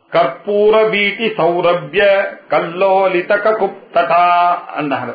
கற்பூர வீட்டி சௌரபிய கல்லோலித ககுப்தடா அன்னாரு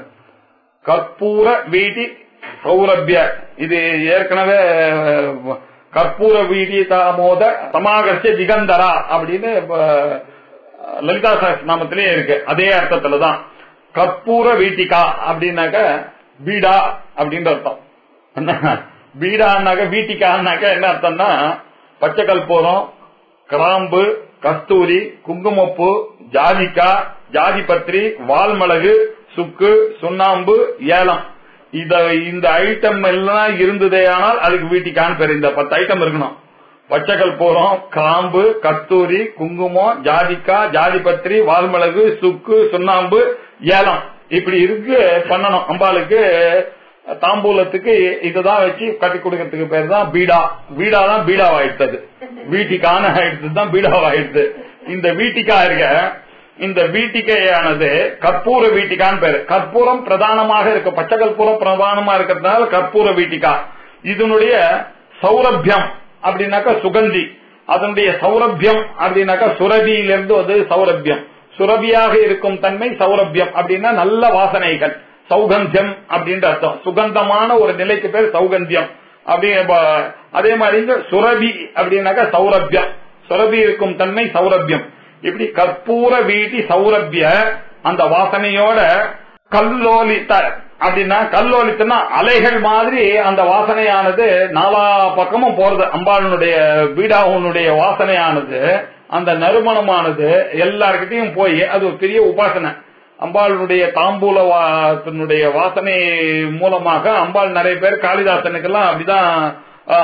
கற்பூர வீட்டி சௌரபிய இது ஏற்கனவே அஹ், கற்பூர வீட்டி தாமோத சமாகர்ஷ திகந்தரா அப்படின்னு அஹ், லலிதா சகஸ்நாமத்திலே இருக்கு அதே அர்த்தத்துல தான் கற்பூர வீட்டிகா அப்படின்னாக்க வீடா அப்படின்ற அர்த்தம் என்ன? வீடான்னாக்க வீட்டிக்கான்னாக்க என்ன அர்த்தம்னா பச்சை கற்பூரம் கிராம்பு கஸ்தூரி குங்குமப்பூ ஜாதிக்கா ஜாதிபத்திரி வால்மிளகு சுக்கு சுண்ணாம்பு ஏலம் இத இந்த ஐட்டம் எல்லாம் இருந்ததே ஆனால் அதுக்கு வீட்டிக்கான்னு பேர் இந்த பத்து ஐட்டம் இருக்கணும் பச்சை கற்பூரம் கிராம்பு கஸ்தூரி குங்குமம் ஜாதிக்கா ஜாதிபத்திரி வால்மிளகு சுக்கு சுண்ணாம்பு ஏலம் இப்படி இருக்கு பண்ணணும் அம்பாளுக்கு தாம்பூலத்துக்கு இதுதான் வச்சு கட்டி கொடுக்கறதுக்கு பேர் தான் பீடா பீடா தான் பீடாவாயிட்டது வீட்டிக்கான ஆயிடுச்சு தான் பீடாவாயிடுது இந்த வீட்டிக்கா இருக்க இந்த வீட்டிக்கையானது கற்பூர வீட்டிக்கான்னு பேரு கற்பூரம் பிரதானமாக இருக்கு பச்சை கற்பூரம் பிரதானமா இருக்கிறதுனால கற்பூர வீட்டிக்கா இதனுடைய சௌரபியம் அப்படின்னாக்கா சுகந்தி அதனுடைய சௌரபியம் அப்படின்னாக்கா சுரபியிலிருந்து வந்து சௌரபியம் சுரபியாக இருக்கும் தன்மை சௌரபியம் அப்படின்னா நல்ல வாசனைகள் சௌகந்தியம் அப்படின்ற அர்த்தம் சுகந்தமான ஒரு நிலைக்கு பேர் சௌகந்தியம் அப்படி ப- அதே மாதிரி இங்க சுரபி அப்படின்னாக்கா சௌரபியம் சுரபி இருக்கும் தன்மை சௌரபியம் இப்படி கற்பூர வீட்டி சௌரபிய அந்த வாசனையோட கல்லோலித்த அப்படின்னா கல்லோலித்தனா அலைகள் மாதிரி அந்த வாசனையானது நாலா பக்கமும் போறது அம்பாளுடைய பீடாவுனுடைய வாசனையானது அந்த நறுமணமானது எல்லார்கிட்டையும் போய் அது ஒரு பெரிய உபாசனை அம்பாளுடைய தாம்பூல வா- தன்னுடைய வாசனை மூலமாக அம்பாள் நிறைய பேர் காளிதாசனுக்கெல்லாம் அப்படிதான் ஆ,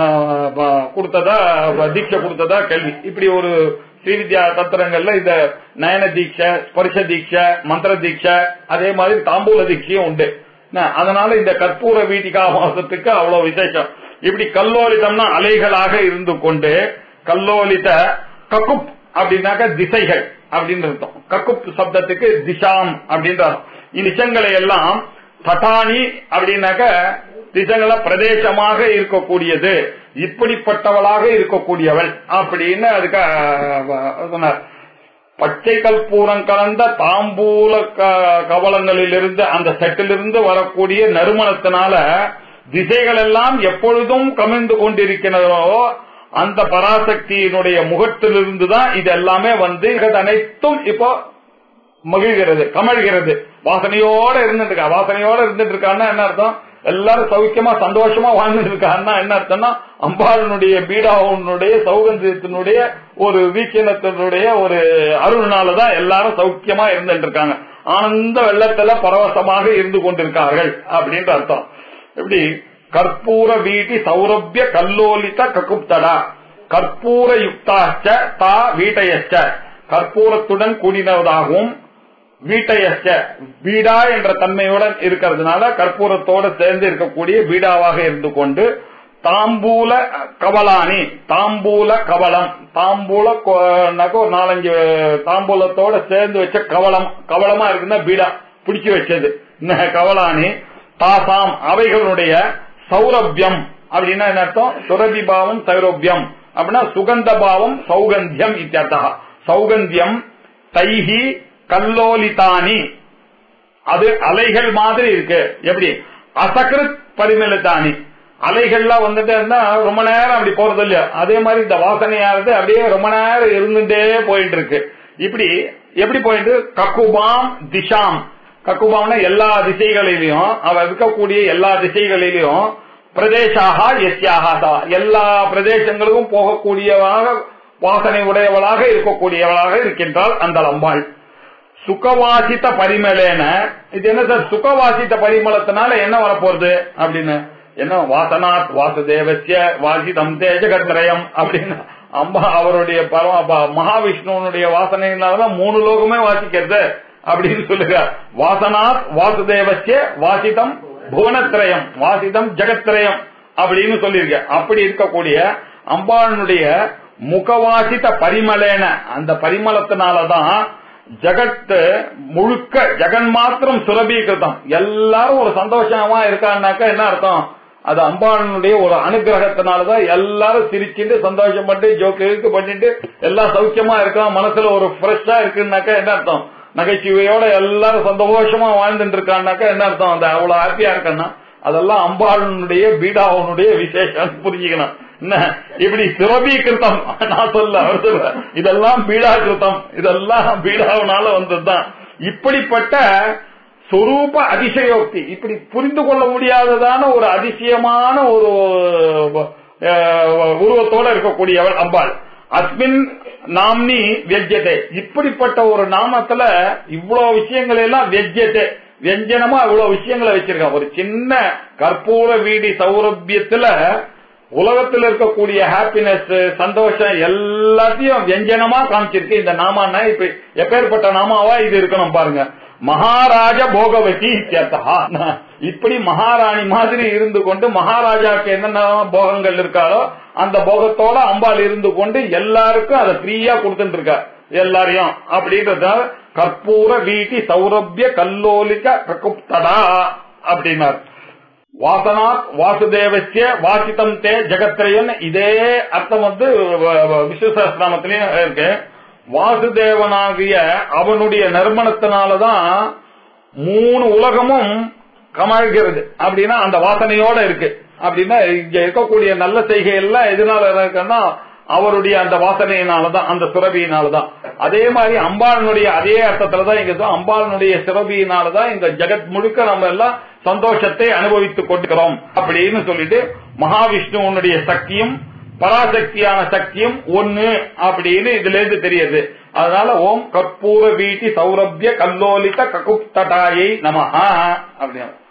ஆ, கொடுத்ததா தீட்சை கொடுத்ததா கேள்வி இப்படி ஒரு ஸ்ரீவித்யா தத்திரங்கள்ல இந்த நயன தீட்சை ஸ்பர்ஷ தீட்சை மந்திர தீட்சை அதே மாதிரி தாம்பூல தீட்சையும் உண்டு என்ன, அதனால இந்த கற்பூர வீட்டிகா மாசத்துக்கு அவ்வளவு விசேஷம் இப்படி கல்லோலிதம்னா அலைகளாக இருந்து கொண்டு கல்லோலித கக்குப் அப்படின்னாக்க திசைகள் அப்படின்னு அர்த்தம் கக்குப் சப்தத்துக்கு திசாம் அப்படின்ற அர்த்தம். இந்த திசங்களை எல்லாம் தட்டானி அப்படின்னாக்க திசைகள பிரதேசமாக இருக்கக்கூடியது இப்படிப்பட்டவளாக இருக்கக்கூடியவள் அப்படின்னு அதுக்கு அஹ், சொன்னார் பச்சை கற்பூரம் கலந்த தாம்பூல க- கவலங்களிலிருந்து அந்த செட்டிலிருந்து வரக்கூடிய நறுமணத்தினால திசைகள் எல்லாம் எப்பொழுதும் கமிழ்ந்து கொண்டிருக்கிறதோ அந்த பராசக்தியினுடைய முகத்திலிருந்து தான் இது எல்லாமே வந்து இது அனைத்தும் இப்போ மகிழ்கிறது கமழ்கிறது வாசனையோட இருந்துட்டு இருக்கா வாசனையோட இருந்துட்டு இருக்கான்னா என்ன அர்த்தம் எல்லாரும் சௌக்கியமா சந்தோஷமா வாழ்ந்துட்டு இருக்கான்னா என்ன அர்த்தம்னா அம்பாளனுடைய பீடாவுனுடைய சௌகந்தியத்தினுடைய ஒரு வீக்கினத்தினுடைய ஒரு அருள்னாலதான் எல்லாரும் சௌக்கியமா இருந்துட்டு இருக்காங்க ஆனந்த வெள்ளத்துல பரவசமாக இருந்து கொண்டிருக்கார்கள் அப்படின்ற அர்த்தம் இப்படி கற்பூர வீட்டி சௌரபிய கல்லோலித ககுப்தடா கற்பூர யுக்தாச்ச தா வீட்டயச்ச கற்பூரத்துடன் கூடினதாகவும் வீட்டையச்ச வீடா என்ற தன்மையுடன் இருக்கிறதுனால கற்பூரத்தோட சேர்ந்து இருக்கக்கூடிய வீடாவாக இருந்து கொண்டு தாம்பூல கவலானி தாம்பூல கவலம் தாம்பூல கொ- னாக்க ஒரு நாலஞ்சு தாம்பூலத்தோட சேர்ந்து வச்ச கவலம் கவலமா இருக்குன்னா பீடா பிடிச்சு வச்சது இந்த கவலானி தாசாம் அவைகளுடைய சௌரபியம் அப்படின்னா என்ன அர்த்தம் சுரபி பாவம் சௌரபியம் அப்படின்னா சுகந்த பாவம் சௌகந்தியம் இத்தியர்த்தா சௌகந்தியம் தைஹி கல்லோலிதானி அது அலைகள் மாதிரி இருக்கு எப்படி அசகிருத் பரிமளித்தானி அலைகள்லாம் வந்துட்டே இருந்தா ரொம்ப நேரம் அப்படி போறது இல்லையா அதே மாதிரி இந்த வாசனையானது அப்படியே ரொம்ப நேரம் இருந்துட்டே போயிட்டு இருக்கு இப்படி எப்படி போயிட்டு கக்குபாம் திஷாம் கக்குபாம்னா எல்லா திசைகளிலையும் அவ இருக்கக்கூடிய எல்லா திசைகளிலையும் பிரதேசாக எஸ்யாக சா. எல்லா பிரதேசங்களுக்கும் போகக்கூடியவளாக வாசனை உடையவளாக இருக்கக்கூடியவளாக இருக்கின்றாள் அந்த அம்பாள் சுகவாசித்த பரிமளேன இது என்ன சார் சுகவாசித்த பரிமளத்தினால என்ன வரப்போறது அப்படின்னு என்ன வாசனாத் வாசுதேவசிய வாசிதம் தேஜகத்ரயம் அப்படின்னு அம்மா அவருடைய பரம ப- மகாவிஷ்ணுவனுடைய வாசனையினாலதான் மூணு லோகமே வாசிக்கிறது அப்படின்னு சொல்லுங்க வாசனாத் வாசுதேவசிய வாசிதம் புவனத்திரயம் வாசிதம் ஜெகத்ரயம் அப்படின்னு சொல்லியிருக்க அப்படி இருக்கக்கூடிய அம்பாளுடைய முகவாசித்த பரிமளேன அந்த பரிமளத்தினாலதான் ஜகத் முழுக்க ஜெகன் மாத்திரம் சுரபீகிருதம் எல்லாரும் ஒரு சந்தோஷமா இருக்கான்னாக்கா என்ன அர்த்தம் அது அம்பாளனுடைய ஒரு அனுகிரகத்தினாலதான் எல்லாரும் சிரிச்சுட்டு சந்தோஷம் பண்ணி ஜோக்கு பண்ணிட்டு எல்லாம் சௌக்கியமா இருக்கலாம் மனசுல ஒரு ஃப்ரெஷ்ஷா இருக்குன்னாக்கா என்ன அர்த்தம் நகைச்சுவையோட எல்லாரும் சந்தோஷமா வாழ்ந்துட்டு இருக்கான்னாக்கா என்ன அர்த்தம் அந்த அவ்வளவு ஹாப்பியா இருக்கன்னா அதெல்லாம் அம்பாளனுடைய பீடாவனுடைய விசேஷம் புரிஞ்சுக்கணும் என்ன இப்படி சுரபீகிருத்தம் நான் சொல்ல அவர் சொல்ல இதெல்லாம் பீடாகிருத்தம் இதெல்லாம் பீடாவனால வந்ததுதான் இப்படிப்பட்ட சொரூப அதிசயோக்தி இப்படி புரிந்து கொள்ள முடியாததான ஒரு அதிசயமான ஒரு அஹ், உருவத்தோட இருக்கக்கூடியவள் அம்பாள் அஸ்மின் நாம்னி வெஜ்யத்தை இப்படிப்பட்ட ஒரு நாமத்துல இவ்வளவு விஷயங்கள் எல்லாம் வெஜ்யத்தை வெஞ்சனமா இவ்வளவு விஷயங்களை வச்சிருக்கான் ஒரு சின்ன கற்பூர வீடி சௌரபியத்துல உலகத்தில் இருக்கக்கூடிய ஹாப்பினஸ் சந்தோஷம் எல்லாத்தையும் வியஞ்சனமா காமிச்சிருக்கு இந்த நாமான்னா இப்ப எப்பேற்பட்ட நாமாவா இது இருக்கணும் பாருங்க மகாராஜ போகவதி இத்தியர்த்தா. இப்படி மகாராணி மாதிரி இருந்து கொண்டு மகாராஜாக்கு என்னென்ன போகங்கள் இருக்காளோ அந்த போகத்தோட அம்பாள் இருந்து கொண்டு எல்லாருக்கும் அதை ஃப்ரீயா கொடுத்துட்டு இருக்கா எல்லாரையும் அப்படின்றதால கற்பூர வீட்டி சௌரபிய கல்லோலிக்க பிரகுப்தடா அப்படின்னார் வாசனாத் வாசுதேவசிய வாசிதம் தே ஜெகத்ரயன் இதே அர்த்தம் வந்து விஷ்ணு சஹஸ்ரநாமத்திலையும் இருக்கு வாசுதேவனாகிய அவனுடைய நறுமணத்தினாலதான் மூணு உலகமும் கமழ்கிறது அப்படின்னா அந்த வாசனையோட இருக்கு அப்படின்னா இங்க இருக்கக்கூடிய நல்ல செய்கை எல்லாம் எதனால இருக்குன்னா அவருடைய அந்த வாசனையினாலதான் அந்த சுரபியினாலதான் அதே மாதிரி அம்பாளனுடைய அதே அர்த்தத்துலதான் இங்க சொல்ல, அம்பாளனுடைய சுரபியினாலதான் இந்த ஜெகத் முழுக்க நம்ம எல்லாம் சந்தோஷத்தை அனுபவித்துக் கொண்டிருக்கிறோம் அப்படின்னு சொல்லிட்டு மகாவிஷ்ணுவனுடைய சக்தியும் பராசக்தியான சக்தியும் ஒண்ணு அப்படின்னு இதுல இருந்து தெரியுது அதனால ஓம் கற்பூர வீட்டி சௌரபிய கல்லோலித ககுப்தடாயை நமஹா அப்படின்னு